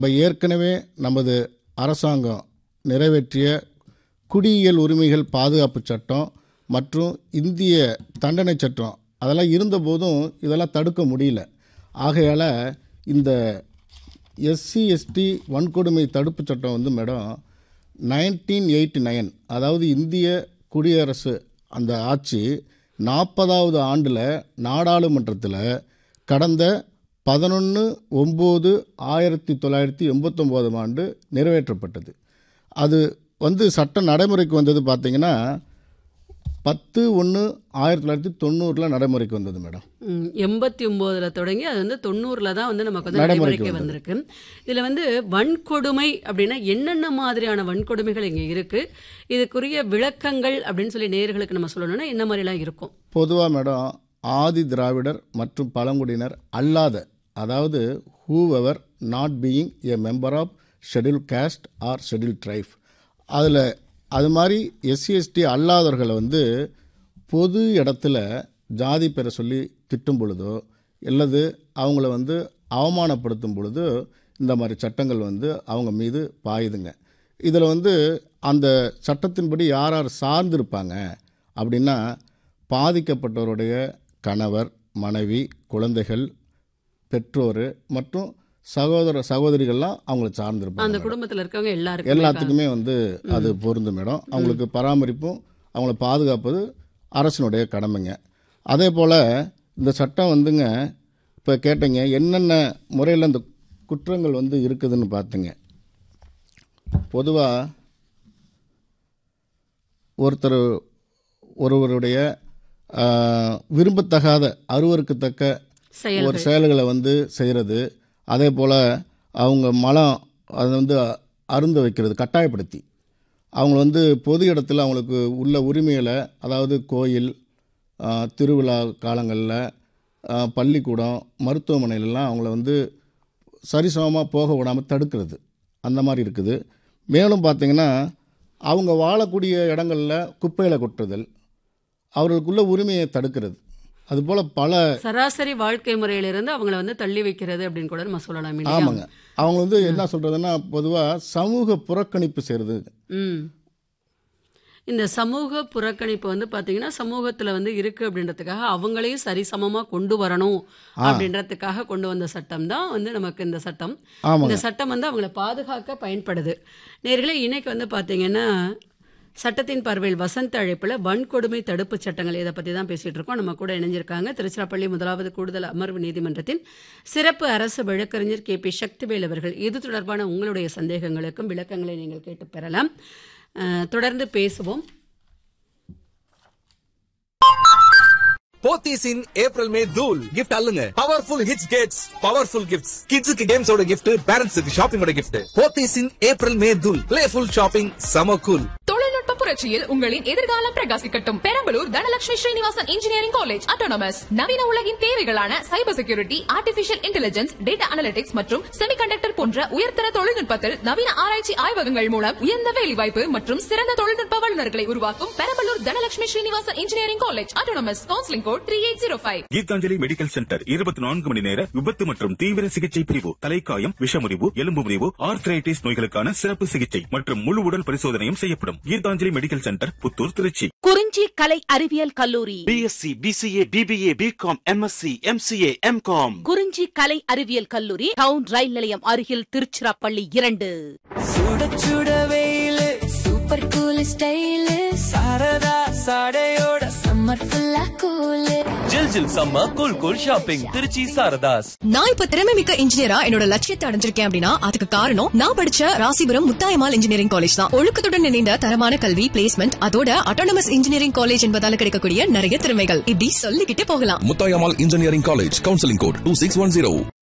இப்போ ஏற்கனவே நமது அரசாங்கம் நிறைவேற்றிய குடியியல் உரிமைகள் பாதுகாப்பு சட்டம் மற்றும் இந்திய தண்டனை சட்டம் அதெல்லாம் இருந்தபோதும் இதெல்லாம் தடுக்க முடியல ஆகையால் இந்த எஸ்சி எஸ்டி வன்கொடுமை தடுப்பு சட்டம் வந்து மேடம் நைன்டீன் எயிட்டி நைன் அதாவது இந்திய குடியரசு அந்த ஆட்சி நாற்பதாவது ஆண்டில் நாடாளுமன்றத்தில் கடந்த பதினொன்று ஒம்பது ஆயிரத்தி தொள்ளாயிரத்தி எண்பத்தொம்போதாம் ஆண்டு நிறைவேற்றப்பட்டது அது வந்து சட்ட நடைமுறைக்கு வந்தது பார்த்தீங்கன்னா பத்து ஒன்று ஆயிரத்தி தொள்ளாயிரத்தி தொண்ணூறில் நடைமுறைக்கு வந்தது மேடம் ம், எண்பத்தி ஒம்போதுல தொடங்கி அது வந்து தொண்ணூறுல தான் வந்து நமக்கு வந்து நடைமுறைக்கு நடைமுறைக்கு வந்திருக்கு இதுல வந்து வன்கொடுமை அப்படின்னா என்னென்ன மாதிரியான வன்கொடுமைகள் இங்க இருக்கு இதுக்குரிய விளக்கங்கள் அப்படின்னு சொல்லி நேயர்களுக்கு நம்ம சொல்லணும்னா என்ன மாதிரிலாம் இருக்கும் பொதுவாக மேடம் ஆதி திராவிடர் மற்றும் பழங்குடியினர் அல்லாத அதாவது however not being a member of schedule caste or schedule tribe அதில் அது மாதிரி எஸ்சி எஸ்டி அல்லாதவர்களை வந்து பொது இடத்துல ஜாதி பெற சொல்லி திட்டும் பொழுதோ அல்லது அவங்கள வந்து அவமானப்படுத்தும் பொழுதோ இந்த மாதிரி சட்டங்கள் வந்து அவங்க மீது பாயுதுங்க இதில் வந்து அந்த சட்டத்தின்படி யார் யார் சார்ந்திருப்பாங்க அப்படின்னா பாதிக்கப்பட்டவருடைய கணவர் மனைவி குழந்தைகள் பெற்றோர் மற்றும் சகோதர சகோதரிகள்லாம் அவங்கள சார்ந்திருப்பாங்க அந்த மேடம். குடும்பத்துல இருக்கவங்க எல்லாருக்கும் எல்லாத்துக்குமே வந்து அது பொருந்தும் மேடம் அவங்களுக்கு பராமரிப்பும் அவங்கள பாதுகாப்பது அரசினுடைய கடமைங்க அதே போல் இந்த சட்டம் வந்துங்க இப்போ கேட்டீங்க என்னென்ன முறையில் இந்த குற்றங்கள் வந்து இருக்குதுன்னு பார்த்துங்க பொதுவாக ஒருத்தர் ஒருவருடைய ஆஹ், விரும்பத்தகாத அருவருக்கத்தக்க செயல் ஒரு செயல்களை வந்து செய்கிறது அதே போல் அவங்க மலம் அதை வந்து அருந்த வைக்கிறது கட்டாயப்படுத்தி அவங்க வந்து பொது இடத்துல அவங்களுக்கு உள்ள உரிமைகளை அதாவது கோயில் ஆ, திருவிழா காலங்களில் ஆ, பள்ளிக்கூடம் மருத்துவமனையிலலாம் அவங்கள வந்து சரிசமமாக போக விடாமல் தடுக்கிறது அந்த மாதிரி இருக்குது மேலும் பார்த்தீங்கன்னா அவங்க வாழக்கூடிய இடங்களில் குப்பையில் கொட்டுதல் அவர்களுக்குள்ள உரிமையை தடுக்கிறது அதுபோல் பல சராசரி வாழ்க்கை முறையிலிருந்து அவங்கள வந்து தள்ளி வைக்கிறது அப்படின்னு கூட நம்ம சொல்லலாம் இல்லையா ஆமாங்க அவங்க வந்து என்ன சொல்றதுன்னா பொதுவாக சமூக புறக்கணிப்பு செய்கிறது ம் இந்த சமூக புறக்கணிப்பு வந்து பாத்தீங்கன்னா சமூகத்துல வந்து இருக்கு அப்படின்றதுக்காக அவங்களையும் சரிசமமா கொண்டு வரணும் அப்படின்றதுக்காக கொண்டு வந்த சட்டம் தான் வந்து நமக்கு இந்த சட்டம் ஆமாங்க இந்த சட்டம் வந்து அவங்கள பாதுகாக்க பயன்படுது நேர்களே இன்னைக்கு வந்து பாத்தீங்கன்னா சட்டத்தின் பார்வையில் வசந்த அழைப்புல வன்கொடுமை தடுப்பு சட்டங்கள் இதை பத்தி தான் பேசிட்டு இருக்கோம் நம்ம கூட இணைஞ்சிருக்காங்க திருச்சிராப்பள்ளி முதலாவது கூடுதல் அமர்வு நீதிமன்றத்தின் சிறப்பு அரசு வழக்கறிஞர் கே பி சக்திவேல் அவர்கள் இது தொடர்பான உங்களுடைய சந்தேகங்களுக்கும் விளக்கங்களை நீங்கள் கேட்டு பெறலாம் அஹ், தொடர்ந்து பேசுவோம் போத்தீஸ் இன் ஏப்ரல் மே தூல் கிஃப்ட் அல்லுங்க பவர்ஃபுல் ஹிட்ஸ் கேட்ஸ் பவர்ஃபுல் கிஃப்ட்ஸ் கிட்ஸுக்கு கேம்ஸோட கிஃப்ட் பேரண்ட்ஸுக்கு ஷாப்பிங்கோட gift Pothys in April May தூல் பிளேஃபுல் ஷாப்பிங் சம கூல் தொழில்நுட்ப புரட்சியில் உங்களின் எதிர்காலம் பிரகாசிக்கட்டும் Perambalur Dhanalakshmi Srinivasan engineering college autonomous நவீன உலகின் தேவைகளான cyber security artificial intelligence data analytics மற்றும் செமிகண்டக்டர் போன்ற உயர்தர தொழில்நுட்பத்தில் நவீன ஆராய்ச்சி ஆய்வகங்கள் மூலம் உயர்ந்த வேலைவாய்ப்பு மற்றும் சிறந்த தொழில்நுட்ப வல்லுநர்களை உருவாக்கும் Perambalur Dhanalakshmi Srinivasan engineering college autonomous counselling code three eight zero five Geethanjali medical centre இருபத்தி நான்கு மணி நேர விபத்து மற்றும் தீவிர சிகிச்சை பிரிவு தலைக்காயம் விஷமுறிவு எலும்பு முறிவு ஆர்த்ரைட்டிஸ் நோய்களுக்கான சிறப்பு சிகிச்சை மற்றும் முழு உடல் பரிசோதனையும் செய்யப்படும் கீதாஞ்சலி மெடிக்கல் சென்டர் புத்தூர் திருச்சி குறிஞ்சி கலை அறிவியல் கல்லூரி BSc BCA BBA BCom MSc MCA MCom Kurinji கலை அறிவியல் கல்லூரி டவுன் ரயில் நிலையம் அருகில் திருச்சிராப்பள்ளி இரண்டு சுட சுட வெயிலு சூப்பர் கூல் ஸ்டைலு சாரதா சாடையோட சம்மர் ஃபுல்லா கூலு ஜில் ஜில் சம்ம cool cool shopping Trichy Saradhas நான் இப்ப திறமை மிக்க இன்ஜினியரா என்னோட லட்சியத்தை அடைஞ்சிருக்கேன் அப்படின்னா அதுக்கு காரணம் நான் படிச்ச ராசிபுரம் முத்தாயமால் இன்ஜினியரிங் காலேஜ் தான் ஒழுக்கத்துடன் இணைந்த தரமான கல்வி பிளேஸ்மெண்ட் அதோட அட்டானமஸ் இன்ஜினியரிங் காலேஜ் என்பதால கிடைக்கக்கூடிய நிறைய திறமைகள் இப்படி சொல்லிக்கிட்டே போகலாம் Muthayammal engineering college counselling code two six one zero